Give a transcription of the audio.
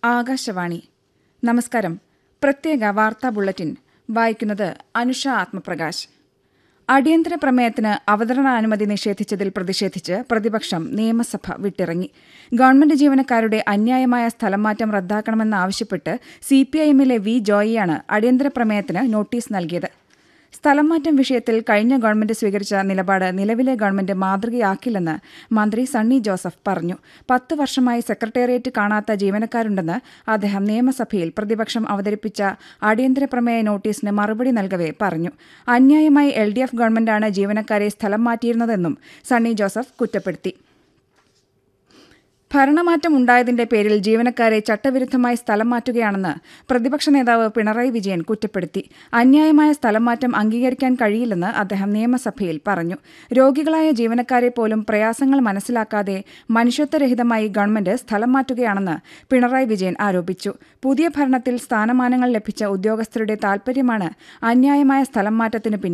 ആകാശവാണി നമസ്കാരം പ്രത്യേക വാർത്താ ബുള്ളറ്റിൻ വായിക്കുന്നത് അനുഷ ആത്മപ്രകാശ് അടിയന്തര പ്രമേയത്തിന് അവതരണാനുമതി നിഷേധിച്ചതിൽ പ്രതിഷേധിച്ച് പ്രതിപക്ഷം നിയമസഭ വിട്ടിറങ്ങി ഗവൺമെന്റ് ജീവനക്കാരുടെ അന്യായമായ സ്ഥലംമാറ്റം റദ്ദാക്കണമെന്നാവശ്യപ്പെട്ട് സിപിഐഎമ്മിലെ വി ജോയിയാണ് അടിയന്തര പ്രമേയത്തിന് നോട്ടീസ് നൽകിയത് സ്ഥലംമാറ്റം വിഷയത്തിൽ കഴിഞ്ഞ ഗവൺമെന്റ് സ്വീകരിച്ച നിലപാട് നിലവിലെ ഗവൺമെന്റ് മാതൃകയാക്കില്ലെന്ന് മന്ത്രി സണ്ണി ജോസഫ് പറഞ്ഞു പത്ത് വർഷമായി സെക്രട്ടേറിയറ്റ് കാണാത്ത ജീവനക്കാരുണ്ടെന്ന് അദ്ദേഹം നിയമസഭയിൽ പ്രതിപക്ഷം അവതരിപ്പിച്ച അടിയന്തര പ്രമേയ നോട്ടീസിന് മറുപടി നൽകവെ പറഞ്ഞു അന്യായമായി എൽ ഡി എഫ് ഗവൺമെന്റാണ് ജീവനക്കാരെ സ്ഥലം മാറ്റിയിരുന്നതെന്നും സണ്ണി ജോസഫ് കുറ്റപ്പെടുത്തി ഭരണമാറ്റം ഉണ്ടായതിന്റെ പേരിൽ ജീവനക്കാരെ ചട്ടവിരുദ്ധമായി സ്ഥലം മാറ്റുകയാണെന്ന് പ്രതിപക്ഷ നേതാവ് പിണറായി വിജയൻ കുറ്റപ്പെടുത്തി അന്യായമായ സ്ഥലം മാറ്റം അംഗീകരിക്കാൻ കഴിയില്ലെന്ന് അദ്ദേഹം നിയമസഭയിൽ പറഞ്ഞു രോഗികളായ ജീവനക്കാരെ പോലും പ്രയാസങ്ങൾ മനസ്സിലാക്കാതെ മനുഷ്യത്വരഹിതമായി ഗവൺമെന്റ് സ്ഥലം മാറ്റുകയാണെന്ന് പിണറായി വിജയൻ ആരോപിച്ചു പുതിയ ഭരണത്തിൽ സ്ഥാനമാനങ്ങൾ ലഭിച്ച ഉദ്യോഗസ്ഥരുടെ താൽപര്യമാണ് അന്യായമായ സ്ഥലം മാറ്റത്തിന് പിന്നിൽ